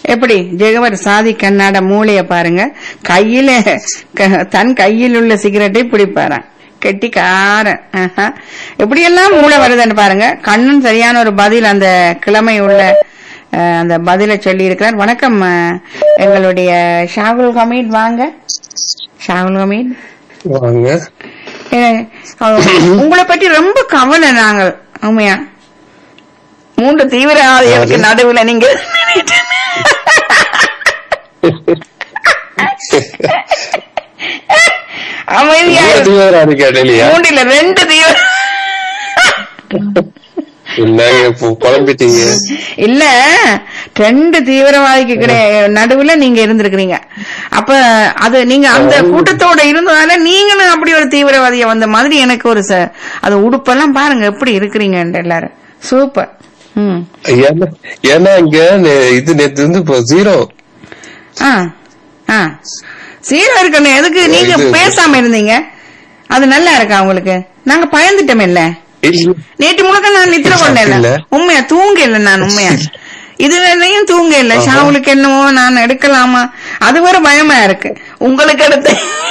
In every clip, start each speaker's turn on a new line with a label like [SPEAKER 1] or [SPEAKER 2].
[SPEAKER 1] எப்படி ஜெகவர் சாதி கண்ணாட மூளைய பாருங்க கையில க- தன் கையில் உள்ள சிகரெட்டை பிடிப்பாராம் கெட்டிக்காரன் ஆஹா. எப்படியெல்லாம் மூளை வருதுன்னு பாருங்க கண்ணன் சரியான ஒரு பதில் அந்த கிழமை உள்ள அஹ், அந்த பதிலை சொல்லி இருக்கிறார் வணக்கம் அஹ், எங்களுடைய ஷாகுல் ஹமீத் வாங்க ஷாகுல் ஹமீத்
[SPEAKER 2] வாங்க
[SPEAKER 1] அஹ், அஹ், உங்களை பற்றி ரொம்ப கவலை நாங்கள் உண்மையா மூன்று தீவிரவாதிகளுக்கு நடுவுல நீங்க அமைதியா இரு.
[SPEAKER 2] தீவிரவாதி கேட்டலையா
[SPEAKER 1] மூன்றில ரெண்டு தீவிர
[SPEAKER 2] என்னங்க இப்போ குழம்பிட்டீங்க
[SPEAKER 1] இல்ல ரெண்டு தீவிரவாதிக்கு கிடை- நடுவுல நீங்க இருந்திருக்கிறீங்க அப்ப அது நீங்க அந்த கூட்டத்தோட இருந்ததால நீங்களும் அப்படி ஒரு தீவிரவாதிய வந்த மாதிரி எனக்கு ஒரு ச- அது உடுப்பெல்லாம் பாருங்க எப்படி இருக்கிறீங்க எல்லாரும் சூப்பர் ம்
[SPEAKER 2] ஏன்னா ஏன்னா இங்க நே- இது நேத்து வந்து இப்போ ஜீரோ
[SPEAKER 1] ஆ ஆ சீரோ இருக்கணும் எதுக்கு நீங்க
[SPEAKER 2] இது-
[SPEAKER 1] பேசாம இருந்தீங்க அது நல்லா இருக்கா உங்களுக்கு நாங்க பயந்துட்டோம் இல்ல நேற்று முழுக்க நான் நித்திர கொண்டேன்
[SPEAKER 2] இல்ல.
[SPEAKER 1] உண்மையா தூங்க இல்ல நான் உண்மையா இதுலயும் தூங்க இல்ல ஷாவுலுக்கு என்னவோ நான் எடுக்கலாமா அது ஒரு பயமா இருக்கு உங்களுக்கு எடுத்து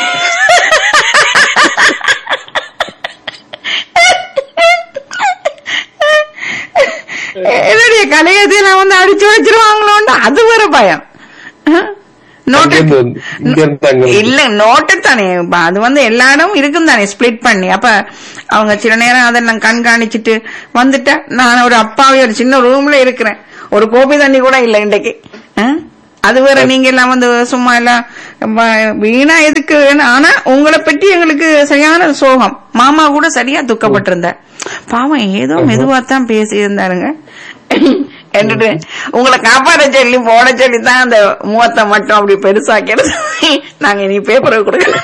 [SPEAKER 1] என்னுடைய கலையத்தை நான் வந்து அடிச்சு வச்சிருவாங்களோன்னு அது ஒரு பயம் நோட்டு
[SPEAKER 2] அங்கிருந்து வந்து- இங்க இருந்து அங்க வந்து.
[SPEAKER 1] இல்ல நோட்டு தானே இப்ப அது வந்து எல்லா இடமும் இருக்கும் தானே ஸ்பிளிட் பண்ணி அப்ப அவங்க சில நேரம் அதை நான் கண்காணிச்சிட்டு வந்துட்டேன் நான் ஒரு அப்பாவி ஒரு சின்ன ரூம்ல இருக்கிறேன் ஒரு கோபி தண்ணி கூட இல்ல இன்றைக்கு ஆ? அது வேற நீங்க எல்லாம் வந்து சும்மா எல்லாம் வ- வீணா எதுக்கு ஆனா உங்களை பற்றி எங்களுக்கு சரியான சோகம் மாமா கூட சரியா துக்கப்பட்டிருந்த பாவம் ஏதோ மெதுவா தான் பேசி இருந்தாருங்க என்னட்டு உங்களை காப்பாட சொல்லி போட சொல்லி தான் அந்த முகத்தை மட்டும் அப்படி பெருசாக்கிறது நாங்க இனி பேப்பரை கொடுக்கல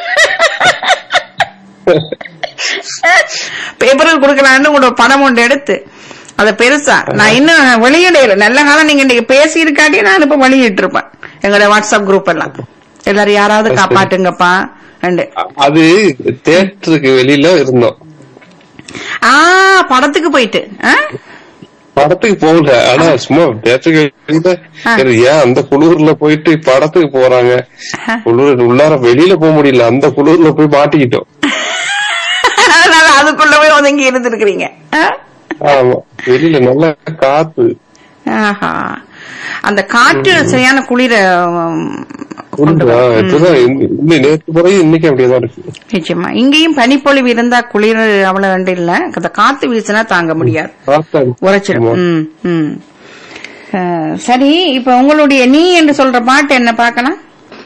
[SPEAKER 1] பேப்பருக்கு கொடுக்கலான்னு உங்களோட படம் ஒன்று எடுத்து அத பெருசா நான் இன்னும் வெளியிடல நல்ல காலம் நீங்க இன்னைக்கு பேசி இருக்காட்டி நான் இப்ப வெளியிட்டு இருப்பேன் எங்களோட வாட்ஸ்அப் குரூப் எல்லாம் எல்லாரும் யாராவது காப்பாட்டுங்கப்பா ரெண்டு
[SPEAKER 2] அது தேட்டருக்கு வெளியில இருந்தோம்
[SPEAKER 1] ஆ படத்துக்கு போயிட்டு ஆ?
[SPEAKER 2] படத்துக்கு போகல ஆனா சும்மா தேட்டருக்கு வெளியில
[SPEAKER 1] ஆ.
[SPEAKER 2] சரி, ஏன் அந்த குளிர்ல போயிட்டு படத்துக்கு போறாங்க குளிர் உள்ளார வெளியில போக முடியல அந்த குளிர்ல போய் மாட்டிக்கிட்டோம்
[SPEAKER 1] அதனால அதுக்குள்ள போய் ஒதுங்கி இருந்திருக்கிறீங்க ஆ?
[SPEAKER 2] ஆமா வெளியில நல்லா காத்து
[SPEAKER 1] ஆஹா அந்த காற்று சரியான குளிர உம், கொண்டு
[SPEAKER 2] குளிரா
[SPEAKER 1] வரும். ம்.
[SPEAKER 2] இப்பதான் இன்னி- இன்னி நேற்று முறையும் இன்னைக்கு அப்படியேதான் இருக்கு
[SPEAKER 1] நிச்சயமா இங்கேயும் பனிப்பொழிவு இருந்தா குளிர் அவ்வளவு வேண்டிய இல்ல அந்த காத்து வீசினா தாங்க முடியாது
[SPEAKER 2] காத்தா இருக்கு.
[SPEAKER 1] உரைச்சிடும்
[SPEAKER 2] ஆமா.
[SPEAKER 1] ம், ம். அஹ், சரி இப்ப உங்களுடைய நீ என்று சொல்ற பாட்டு என்ன பார்க்கலாம்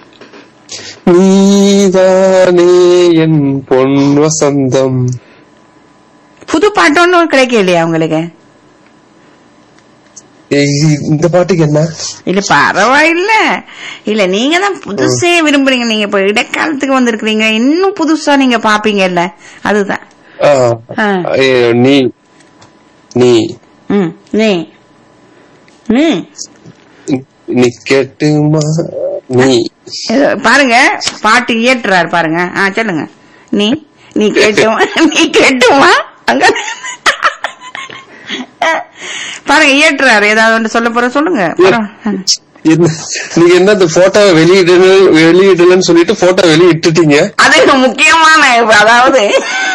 [SPEAKER 2] நீதானே என் பொன் வசந்தம்
[SPEAKER 1] புது பாட்டு ஒன்றும் கிடைக்க இல்லையா உங்களுக்கு
[SPEAKER 2] ஏய், இந்த பாட்டுக்கு என்ன
[SPEAKER 1] இல்ல பரவாயில்ல இல்ல நீங்க தான் புதுசே விரும்புறீங்க நீங்க இப்ப இடைக்காலத்துக்கு வந்திருக்கிறீங்க இன்னும் புதுசா நீங்க பாப்பீங்கல்ல அதுதான்
[SPEAKER 2] ஆ,
[SPEAKER 1] ஆ.
[SPEAKER 2] ஏ, நீ நீ
[SPEAKER 1] ம் நீ நீ
[SPEAKER 2] நீ கேட்டுமா நீ
[SPEAKER 1] இது பாருங்க பாட்டு இயற்றுறாரு பாருங்க ஆ சொல்லுங்க நீ நீ கேட்டுமா நீ கேட்டுமா அங்க பாருங்க இயற்றுறாரு ஏதாவது ஒன்று சொல்ல போற சொல்லுங்க பரவா-
[SPEAKER 2] என்ன நீங்க என்ன இந்த போட்டோ வெளியிடல வெளியிடலன்னு சொல்லிட்டு போட்டோ வெளியிட்டுட்டீங்க
[SPEAKER 1] அது முக்கியமான அதாவது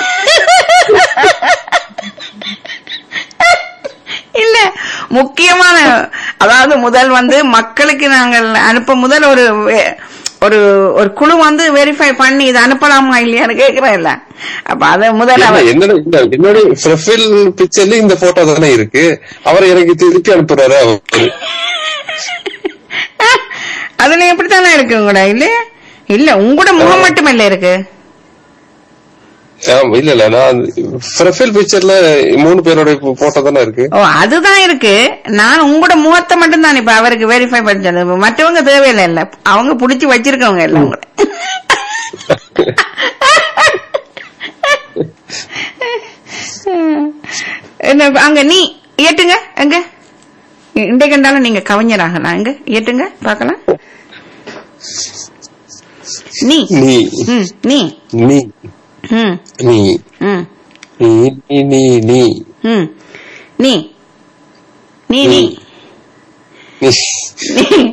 [SPEAKER 1] இல்ல முக்கியமான அதாவது முதல் வந்து மக்களுக்கு நாங்கள் அனுப்ப முதல் ஒரு வே- ஒரு ஒரு குழு வந்து வெரிஃபை பண்ணி இது அனுப்பலாமா இல்லையான்னு கேக்குறேன் இல்ல அப்ப அத முதல்ல
[SPEAKER 2] இல்ல,
[SPEAKER 1] அவர்
[SPEAKER 2] என்னோட இல்ல, என்னோட ப்ரொஃபைல் பிக்சர்ல இந்த போட்டோ தானே இருக்கு அவர் எனக்கு திருப்பி அனுப்புறாரு அவரு
[SPEAKER 1] அதுல எப்படித்தானே இருக்கு உங்களோட இல்ல இல்ல உங்களோட முகம் மட்டும் இல்ல இருக்கு
[SPEAKER 2] ஆமா, இல்ல இல்ல நான் ப்ரொஃபைல் பிக்சர்ல மூணு பேரோட போட்டோ தானே இருக்கு
[SPEAKER 1] ஓ அதுதான் இருக்கு நான் உங்களோட முகத்தை மட்டும் தான் இப்ப அவருக்கு வெரிஃபை பண்ணது மற்றவங்க தேவையில்லை இல்ல அவங்க புடிச்சு வச்சிருக்கவங்க இல்ல உங்களை என்ன, அங்க நீ ஏட்டுங்க எங்க இண்டை கண்டாலும் நீங்க கவிஞராகலாம் எங்க ஏட்டுங்க பார்க்கலாம் நீ
[SPEAKER 2] நீ
[SPEAKER 1] ம் நீ
[SPEAKER 2] நீ
[SPEAKER 1] ம்
[SPEAKER 2] நீ
[SPEAKER 1] ம்
[SPEAKER 2] நீ நீ நீ நீ
[SPEAKER 1] ம் நீ நீ நீ
[SPEAKER 2] நீ.
[SPEAKER 1] நீ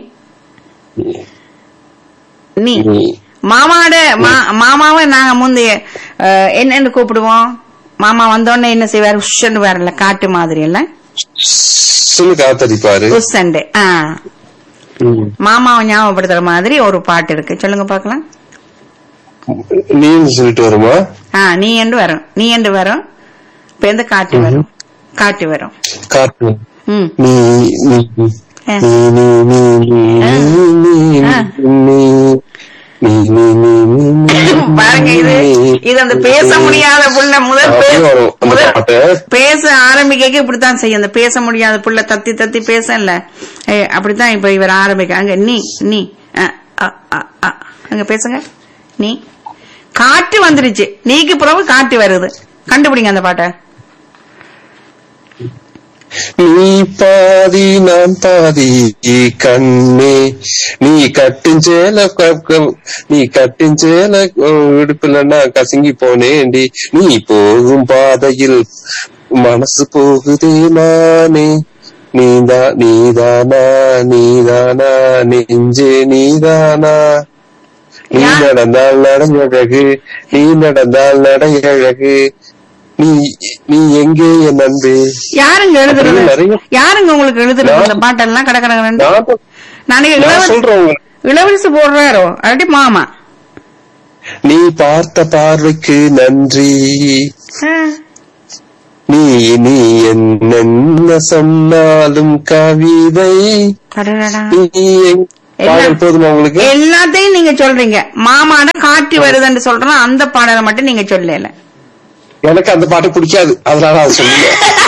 [SPEAKER 1] நீ
[SPEAKER 2] நீ
[SPEAKER 1] மாமாவோட மா- மாமாவை நாங்க முந்தைய அஹ், என்னன்னு கூப்பிடுவோம் மாமா வந்தோடனே என்ன செய்வாரு உஷன்னு வரல காட்டு மாதிரி இல்ல
[SPEAKER 2] சொல்லு காத்தடிப்பாரு
[SPEAKER 1] உஷண்டு ஆ
[SPEAKER 2] ம்.
[SPEAKER 1] மாமாவை ஞாபகப்படுத்துற மாதிரி ஒரு பாட்டு இருக்கு சொல்லுங்க பாக்கலாம்
[SPEAKER 2] நீன்னு சொல்லிட்டு வருமா
[SPEAKER 1] ஆ நீ என்று வரும் நீ என்று வரும் இப்ப எந்த காட்டு வரும் காட்டு வரும்
[SPEAKER 2] காட்டு
[SPEAKER 1] ம்
[SPEAKER 2] நீ நீ
[SPEAKER 1] ஆ.
[SPEAKER 2] நீ நீ நீ நீ நீ நீ
[SPEAKER 1] ஆ.
[SPEAKER 2] நீ நீ நீ நீ நீ நீ
[SPEAKER 1] பாருங்க இது இது அந்த பேச முடியாத புள்ள முதல்
[SPEAKER 2] அப்படியே
[SPEAKER 1] பேச
[SPEAKER 2] வரும் அந்த
[SPEAKER 1] முதல்
[SPEAKER 2] பாட்டு.
[SPEAKER 1] பேச ஆரம்பிக்க இப்படித்தான் செய்யும் அந்த பேச முடியாத புள்ள தத்தி தத்தி பேசல ஏய், அப்படித்தான் இப்ப இவர் ஆரம்பிக்க அங்க நீ நீ அ, அ, அ, அ. அங்க பேசுங்க நீ காட்டு வந்துருச்சு நீக்கு பிறகு காட்டு வருது கண்டுபிடிங்க அந்த பாட்டை
[SPEAKER 2] நீ பாதி நான் பாதி கண்ணே நீ கட்டுஞ்சேல க- க- நீ கட்டுஞ்சேல விடுப்பில்லன்னா கசங்கி போனேண்டி நீ போகும் பாதையில் மனசு போகுதே நானே நீதா நீதானா நீதானா நெஞ்சே நீதானா நீ
[SPEAKER 1] யா-
[SPEAKER 2] நடந்தால் நடையழகு நீ நடந்தால் நடையழகு நீ நீ எங்கே என் அன்பே
[SPEAKER 1] யாருங்க எழுதுறது
[SPEAKER 2] அப்படி நிறைய-
[SPEAKER 1] யாருங்க உங்களுக்கு எழுதுறது
[SPEAKER 2] நான்-
[SPEAKER 1] இந்த பாட்டெல்லாம் கடை கடை
[SPEAKER 2] நான்
[SPEAKER 1] நானே
[SPEAKER 2] நான்
[SPEAKER 1] இளவரசி
[SPEAKER 2] சொல்றேன் உங்களுக்கு.
[SPEAKER 1] இளவரசி போடுறாரோ அல்லாட்டி மாமா
[SPEAKER 2] நீ பார்த்த பார்வைக்கு நன்றி
[SPEAKER 1] ஆ.
[SPEAKER 2] நீ நீ என்ன சொன்னாலும் கவிதை
[SPEAKER 1] அடடடா.
[SPEAKER 2] நீ எங்- பாடல் போதுமா உங்களுக்கு
[SPEAKER 1] எல்லாத்தையும் நீங்க சொல்றீங்க மாமான காட்டு வருதுன்னு சொல்றோம் அந்த பாடலை மட்டும் நீங்க சொல்லல
[SPEAKER 2] எனக்கு அந்த பாட்டு பிடிக்காது அதனால அது சொல்லுங்க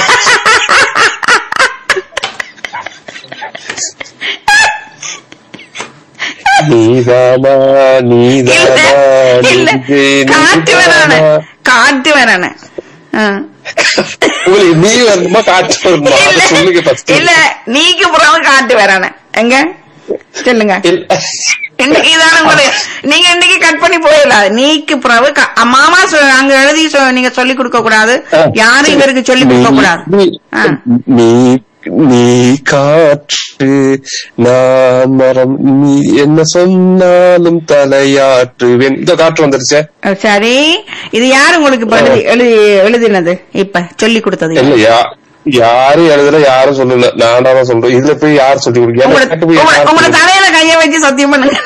[SPEAKER 2] நீதானா நீதானா
[SPEAKER 1] இல்ல
[SPEAKER 2] நெஞ்சே
[SPEAKER 1] காட்டு வரான
[SPEAKER 2] நீதானா?
[SPEAKER 1] காட்டு வரான
[SPEAKER 2] உங்களுக்கு நீ வரணுமா காட்டு வரணுமா அதை சொல்லுங்க first.
[SPEAKER 1] இல்ல நீக்கு புறம் காட்டு வரான எங்க சொல்லுங்க
[SPEAKER 2] இல்ல.
[SPEAKER 1] இன்னைக்கு இதான உங்களுக்கு நீங்க இன்னைக்கு கட் பண்ணி போயிடலாம் நீக்கு பிறகு க- மாமா சொ- அங்க எழுதி சொ- நீங்க சொல்லி கொடுக்க கூடாது யாரும் இவருக்கு சொல்லி கொடுக்க கூடாது
[SPEAKER 2] நீ-
[SPEAKER 1] ஆ.
[SPEAKER 2] நீ நீ காற்று நான் மரம் நீ என்ன சொன்னாலும் தலையாற்றுவேன் இந்த காற்று வந்துருச்சே
[SPEAKER 1] சரி இது யாரு உங்களுக்கு இப்ப எழுதி எழுதி எழுதினது இப்ப சொல்லி கொடுத்தது
[SPEAKER 2] இல்ல யா யாரும் எழுதல யாரும் சொல்லல நானா தான் சொல்றேன் இதுல போய் யார் சொல்லி கொடுக்க
[SPEAKER 1] உங்களை
[SPEAKER 2] எனக்கு போய்
[SPEAKER 1] உங்களை-
[SPEAKER 2] யார்
[SPEAKER 1] உங்களை
[SPEAKER 2] சொல்லி-
[SPEAKER 1] தலையில கைய வச்சு சத்தியம் பண்ணுங்க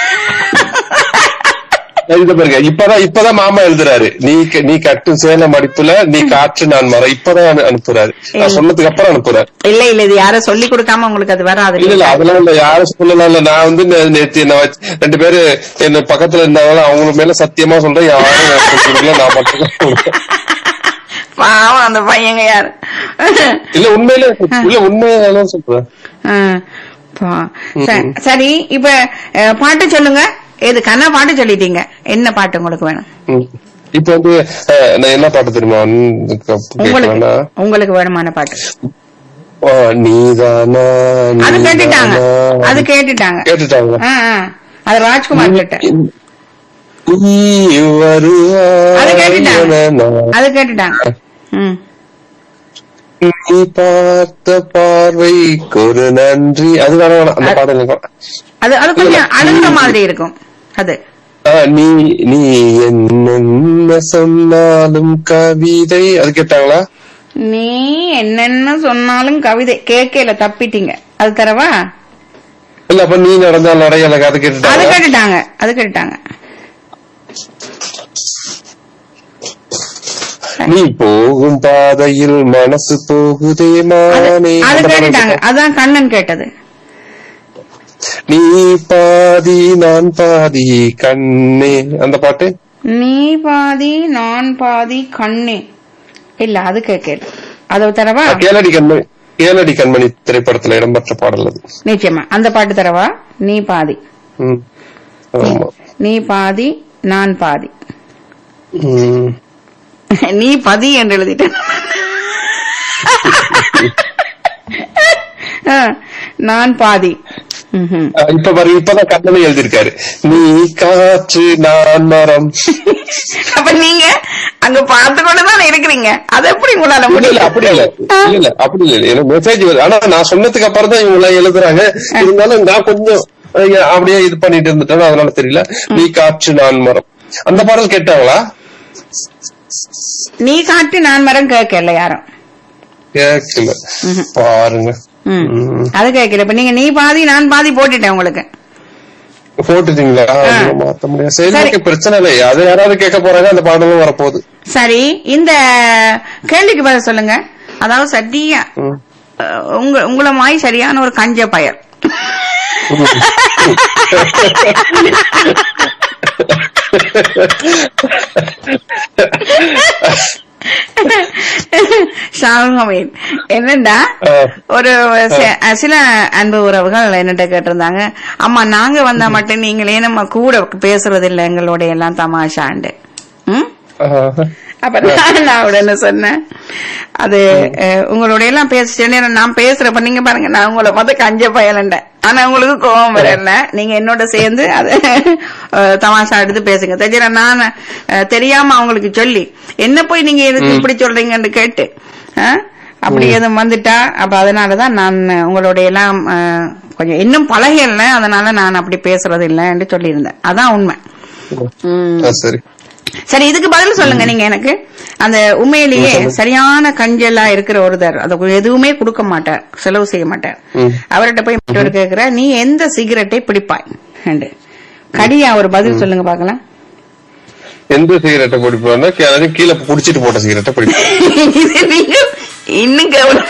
[SPEAKER 2] இத பாருங்க இப்பதான் இப்பதான் மாமா எழுதுறாரு நீ க- நீ கட்டும் சேல மடிப்புல நீ காற்று நான் மரம் இப்பதான் அனு- அனுப்புறாரு நான் சொன்னதுக்கு அப்புறம் அனுப்புறாரு
[SPEAKER 1] இல்ல இல்ல இது யாரும் சொல்லி கொடுக்காம உங்களுக்கு அது வராது
[SPEAKER 2] இல்ல இல்ல அதெல்லாம் இல்ல யாரும் சொல்லலாம் இல்ல நான் வந்து நே- நேத்து என்ன வச்சு ரெண்டு பேரு என்ன பக்கத்துல இருந்தாங்க அவங்க மேல சத்தியமா சொல்றேன் யாரும் எனக்கு சொல்லி கொடுக்கல நான் மட்டும் தான் சொல்றேன்.
[SPEAKER 1] பாவம் அந்த பையங்க யாரு
[SPEAKER 2] இல்ல உண்மையில இல்ல உண்மையில சொல்றேன்
[SPEAKER 1] ஆ, பா- ச- சரி இப்ப அஹ், பாட்டு சொல்லுங்க எது கண்ணா பாட்டு சொல்லிட்டீங்க என்ன பாட்டு உங்களுக்கு வேணும்
[SPEAKER 2] ம். இப்ப வந்து அஹ், நான் என்ன பாட்டு தெரியுமா
[SPEAKER 1] உங்களுக்கு
[SPEAKER 2] கேட்கலாம்னா
[SPEAKER 1] உங்களுக்கு வேணுமான பாட்டு
[SPEAKER 2] ஆ, நீதானா
[SPEAKER 1] அது கேட்டுட்டாங்க
[SPEAKER 2] நீதானா.
[SPEAKER 1] அது கேட்டுட்டாங்க
[SPEAKER 2] கேட்டுட்டாங்க
[SPEAKER 1] ஆ, ஆ. அது ராஜ்குமார் கிட்ட
[SPEAKER 2] நீ வருவாய்
[SPEAKER 1] அது கேட்டுட்டாங்க
[SPEAKER 2] என நான்
[SPEAKER 1] அது கேட்டுட்டாங்க ம்
[SPEAKER 2] நீ பார்த்த பார்வைக்கு ஒரு நன்றி அது வேணாம் வேணாம் அந்த பாடல் எனக்கு வேணாம்.
[SPEAKER 1] அது அது கொஞ்சம் அழுகுற மாதிரி இருக்கும் அது
[SPEAKER 2] ஆ, நீ நீ என்ன சொன்னாலும் கவிதை அது கேட்டாங்களா
[SPEAKER 1] நீ என்னென்ன சொன்னாலும் கவிதை கேட்கல தப்பிட்டீங்க அது தரவா
[SPEAKER 2] இல்ல அப்ப நீ நடந்தால் நடை எனக்கு அது
[SPEAKER 1] அது
[SPEAKER 2] கேட்டுட்டாங்க
[SPEAKER 1] கேட்டுட்டாங்க அது கேட்டுட்டாங்க
[SPEAKER 2] நீ போகும் பாதையில் மனசு போகுதே
[SPEAKER 1] அது
[SPEAKER 2] மானே
[SPEAKER 1] அது
[SPEAKER 2] அந்த பாடல்
[SPEAKER 1] கேட்டுட்டாங்க
[SPEAKER 2] கேட்டா-
[SPEAKER 1] அதான் கண்ணன் கேட்டது
[SPEAKER 2] நீ பாதி நான் பாதி கண்ணே அந்த பாட்டு
[SPEAKER 1] நீ பாதி நான் பாதி கண்ணே இல்ல அது கேட்கல அது தரவா
[SPEAKER 2] கேளடி கண்மணி கேளடி கண்மணி திரைப்படத்துல இடம்பெற்ற பாடல் அது
[SPEAKER 1] நிச்சயமா அந்த பாட்டு தரவா நீ பாதி
[SPEAKER 2] ம். ஆமா
[SPEAKER 1] நீ பாதி நான் பாதி
[SPEAKER 2] ம்.
[SPEAKER 1] நீ பதி என்று எழுதிட்டேன் ஆ, நான் பாதி ம்ஹும்.
[SPEAKER 2] அஹ் இப்ப பாரு இப்பதான் கண்ணனை எழுதியிருக்காரு நீ காற்று நான் மரம்
[SPEAKER 1] அப்ப நீங்க அங்க பார்த்து கொண்டுதான் இருக்கிறீங்க அது எப்படி உங்களால
[SPEAKER 2] இல்ல இல்ல
[SPEAKER 1] முடியல
[SPEAKER 2] அப்படி இல்ல இல்ல இல்ல அப்படி இல்ல எனக்கு மெசேஜ் வருது ஆனா நான் சொன்னதுக்கு அப்புறம் தான் இவங்க எல்லாம் எழுதுறாங்க இருந்தாலும் நான் கொஞ்சம் ஐயா, அப்படியே இது பண்ணிட்டு இருந்துட்டேன் அதனால தெரியல நீ காற்று நான் மரம் அந்த பாடல் கேட்டாங்களா
[SPEAKER 1] நீ காட்டு நான் மரம் கேட்கல யாரும்
[SPEAKER 2] கேட்கல பாருங்க
[SPEAKER 1] ம்.
[SPEAKER 2] ம்.
[SPEAKER 1] அது கேட்கல இப்ப நீங்க நீ பாதி நான் பாதி போட்டுட்டேன் உங்களுக்கு
[SPEAKER 2] போட்டுட்டீங்களா அது மாத்த முடியாது சரி
[SPEAKER 1] சரி.
[SPEAKER 2] ஓகே பிரச்சனை இல்லை அது யாராவது கேட்க போறாங்க அந்த பாடலும் வரப்போகுது
[SPEAKER 1] சரி இந்த கேள்விக்கு பதில் சொல்லுங்க அதாவது சரியா
[SPEAKER 2] ம்.
[SPEAKER 1] அஹ், உங்க உங்கள மாதிரி சரியான ஒரு கஞ்ச பயர் ஷாமீன் என்னண்டா
[SPEAKER 2] ஆ.
[SPEAKER 1] ஒரு ச- சில அன்பு உறவுகள் என்னட்ட கேட்டிருந்தாங்க அம்மா நாங்க வந்தா மட்டும் நீங்களே நம்ம கூட பேசுறது இல்ல எங்களோட எல்லாம் தமாஷாண்டு ம்
[SPEAKER 2] ஆஹ்.
[SPEAKER 1] அப்ப நான் நான் உடனே சொன்னேன் அது அஹ், உங்களோட எல்லாம் பேசிட்டேன்னு நான் பேசுறப்ப நீங்க பாருங்க நான் உங்களை மொத்த கஞ்ச பயலண்டேன் ஆனா உங்களுக்கு கோபம் வரல நீங்க என்னோட சேர்ந்து அது அஹ், தமாஷா எடுத்து பேசுங்க தெரிஞ்சா நான் அஹ், தெரியாம அவங்களுக்கு சொல்லி என்ன போய் நீங்க எதுக்கு இப்படி சொல்றீங்கன்னு கேட்டு அஹ், அப்படி எதுவும் வந்துட்டா அப்ப அதனாலதான் நான் உங்களோட எல்லாம் அஹ், கொஞ்சம் இன்னும் பழகல அதனால நான் அப்படி பேசுறது இல்லைன்னு சொல்லியிருந்தேன் அதான் உண்மை ம்.
[SPEAKER 2] ஆ, சரி
[SPEAKER 1] சரி இதுக்கு பதில் சொல்லுங்க நீங்க எனக்கு அந்த உண்மையிலேயே சரியான கஞ்சலா இருக்கிற ஒருத்தர் அது எதுவுமே கொடுக்க மாட்டார் செலவு செய்ய மாட்டார்
[SPEAKER 2] ம்.
[SPEAKER 1] அவர்கிட்ட போய் மற்றவர் கேக்குற நீ எந்த சிகரெட்டை பிடிப்பாய் என்று. கடியா ஒரு பதில் சொல்லுங்க பாக்கலாம்
[SPEAKER 2] எந்த சிகரெட்டை பிடிப்போம்னா கீழே கீழே குடிச்சிட்டு போட்ட சிகரெட்டை பிடிப்போம்
[SPEAKER 1] இது நீங்க இன்னும் கவனமா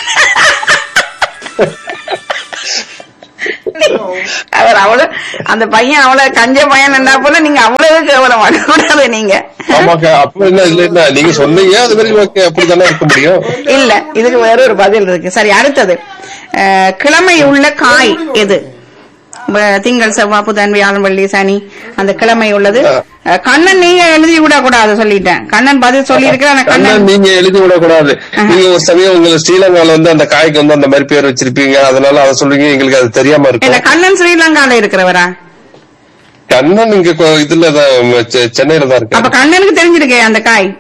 [SPEAKER 1] அவர் அவ்வளவு அந்த பையன் அவ்வளவு கஞ்ச பையன் என்ன போல நீங்க அவ்வளவு கவனம் கூடாது நீங்க
[SPEAKER 2] ஆமாக்கா அப்ப என்ன இல்ல என்ன நீங்க சொன்னீங்க அது மாதிரி ஓகே அப்படித்தானே இருக்க முடியும்
[SPEAKER 1] இல்ல இதுக்கு வேற ஒரு பதில் இருக்கு சரி அடுத்தது அஹ், கிழமை உள்ள காய் எது ப- திங்கள் செவ்வாய் புதன் வியாழன் வெள்ளி சனி அந்த கிழமை உள்ளது அஹ், கண்ணன் நீங்க எழுதி விட கூடாது சொல்லிட்டேன் கண்ணன் பதில் சொல்லி இருக்கிற
[SPEAKER 2] கண்ணன்
[SPEAKER 1] கண்ணன்
[SPEAKER 2] நீங்க எழுதி விடக்கூடாது நீங்க ஒரு சமயம் உங்க ஸ்ரீலங்கால வந்து அந்த காய்க்கு வந்து அந்த மாதிரி பேர் வச்சிருப்பீங்க அதனால அதை சொல்லுவீங்க எங்களுக்கு அது தெரியாம
[SPEAKER 1] இல்ல
[SPEAKER 2] இருக்கும்
[SPEAKER 1] கண்ணன் ஸ்ரீலங்கால இருக்கிறவரா
[SPEAKER 2] கண்ணன் இங்க கொ- இதுல தான் செ- சென்னையில தான்
[SPEAKER 1] அப்ப
[SPEAKER 2] இருக்கு
[SPEAKER 1] கண்ணனுக்கு தெரிஞ்சிருக்கே அந்த காய்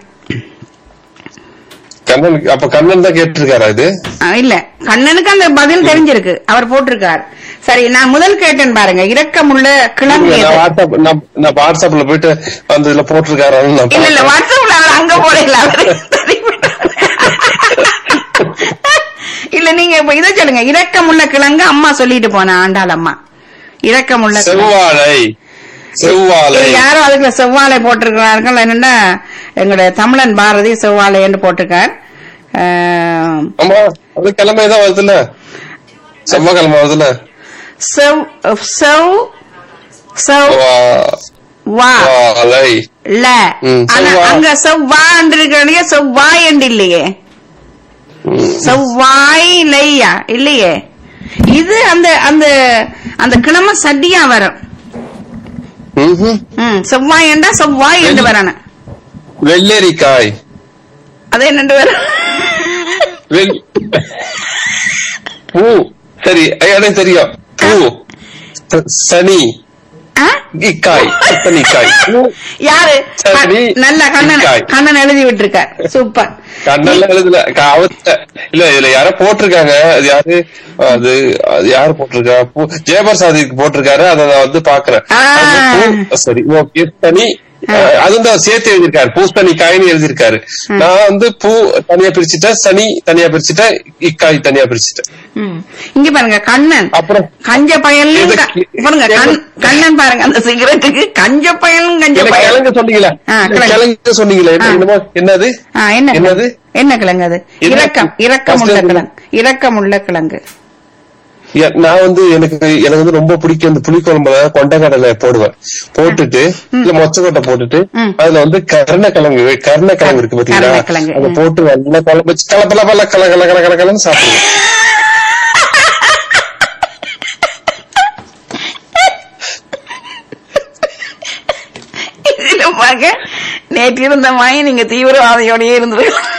[SPEAKER 2] கண்ணன் அப்ப கண்ணன் தான் கேட்டிருக்காரா இது
[SPEAKER 1] அஹ், இல்ல கண்ணனுக்கு அந்த பதில் தெரிஞ்சிருக்கு அவர் போட்டிருக்கார் சரி நான் முதல் கேட்டேன் பாருங்க இரக்கமுள்ள கிழங்கு
[SPEAKER 2] நான்
[SPEAKER 1] எது
[SPEAKER 2] வாட்ஸ்அப் நான் நான் வாட்ஸ்அப்ல போயிட்டு அந்த இதுல போட்டிருக்காரான்னு நான்
[SPEAKER 1] இல்ல இல்ல
[SPEAKER 2] பார்த்தேன்.
[SPEAKER 1] வாட்ஸ்அப்ல அவர் அங்க போடல அவரு இல்ல நீங்க இப்ப இதை சொல்லுங்க இரக்கமுள்ள கிழங்கு அம்மா சொல்லிட்டு போன ஆண்டாள் அம்மா இரக்கமுள்ள கிழங்கு.
[SPEAKER 2] செவ்வாழை செவ்வாழை
[SPEAKER 1] இது யாரோ அதுக்குள்ள செவ்வாழை போட்டிருக்கிறார்கள் என்னன்னா எங்களுடைய தமிழன் பாரதி செவ்வாழை என்று போட்டிருக்கார் ஆஹ்,
[SPEAKER 2] ஆமா அது கிழமைதான் வருதுல்ல செவ்வாய்க்கிழமை வருதுல்ல
[SPEAKER 1] செவ் செவ் செவ்
[SPEAKER 2] வா-
[SPEAKER 1] வா
[SPEAKER 2] வாழை
[SPEAKER 1] ல
[SPEAKER 2] ம்,
[SPEAKER 1] ஆனா
[SPEAKER 2] செவ்வா.
[SPEAKER 1] அங்க செவ்வாய் இருக்கிற செவ்வாய் என்று இல்லையே
[SPEAKER 2] ம்.
[SPEAKER 1] செவ்வாய் இல்லையா இல்லையே இது அந்த அந்த அந்த கிழமை சட்டியா வரும்
[SPEAKER 2] ம்ஹும்.
[SPEAKER 1] ம் செவ்வாய் என்றா செவ்வாய் என்று வரணும்
[SPEAKER 2] வெள்ளரிக்காய்
[SPEAKER 1] அது என்னண்டு வரும்
[SPEAKER 2] வெள் பூ சரி எனக்கு தெரியும் பூ ச- சனி
[SPEAKER 1] ஆ?
[SPEAKER 2] இக்காய் சனிக்காய் பூ
[SPEAKER 1] யாரு
[SPEAKER 2] சரி.
[SPEAKER 1] க- நல்ல கண்ணன்
[SPEAKER 2] இக்காய்.
[SPEAKER 1] கண்ணன் எழுதி விட்டுருக்கார் சூப்பர்
[SPEAKER 2] கண்ணல்ல எழுதல க- அவத்த இல்ல இதுல யாரோ போட்டிருக்காங்க அது யாரு அது அது யாரு போட்டிருக்கா பூ ஜெயபிரசாதிக்கு போட்டிருக்காரு அதை நான் வந்து பாக்குறேன்
[SPEAKER 1] ஆ.
[SPEAKER 2] அது பூ சரி ஓகே சனி அஹ், அதுவும் தான் சேர்த்து எழுதியிருக்காரு பூசணி காய்னு எழுதியிருக்காரு நான் வந்து பூ தனியா பிரிச்சுட்டேன் சனி தனியா பிரிச்சுட்டேன் இக்காய் தனியா பிரிச்சுட்டேன்
[SPEAKER 1] ம். இங்க பாருங்க கண்ணன்
[SPEAKER 2] அப்புறம்
[SPEAKER 1] கஞ்ச பயலும்
[SPEAKER 2] எது-
[SPEAKER 1] பாருங்க கண்- கண்ணன் பாருங்க அந்த சிகரெட்டுக்கு கஞ்ச பயலும் கஞ்ச
[SPEAKER 2] எனக்கு
[SPEAKER 1] பயலும்
[SPEAKER 2] கிழங்கு சொன்னீங்களே
[SPEAKER 1] ஆ, கிழங்கு.
[SPEAKER 2] கிழங்கு சொன்னீங்களே
[SPEAKER 1] ஆ.
[SPEAKER 2] என்னமோ என்னது
[SPEAKER 1] ஆ, என்ன
[SPEAKER 2] என்னது?
[SPEAKER 1] கிழங்கு? என்ன கிழங்கு அது
[SPEAKER 2] என்ன?
[SPEAKER 1] இரக்கம் இரக்கம் உள்ள
[SPEAKER 2] First
[SPEAKER 1] கிழங்கு இரக்கம் உள்ள கிழங்கு
[SPEAKER 2] எ- நான் வந்து எனக்கு எனக்கு வந்து ரொம்ப பிடிக்கும் இந்த புளிக்குழம்புல கொண்டைக்கடலை போடுவேன் போட்டுட்டு இல்ல மொச்சக்கொட்டை போட்டுட்டு
[SPEAKER 1] ம்.
[SPEAKER 2] அதுல வந்து கருணக்கிழங்கு கருணக்கிழங்கு இருக்கு பாத்தீங்களா
[SPEAKER 1] கருணக்கிழங்கு,
[SPEAKER 2] அதை
[SPEAKER 1] ம்.
[SPEAKER 2] போட்டு நல்லா குழம்பு வச்சு கலப்பல பல கல கல கல கல கலன்னு சாப்பிடுவேன்
[SPEAKER 1] இதுல பாருங்க நேற்று இருந்த மாதிரி நீங்க தீவிரவாதியோடயே இருந்திருக்கலாம்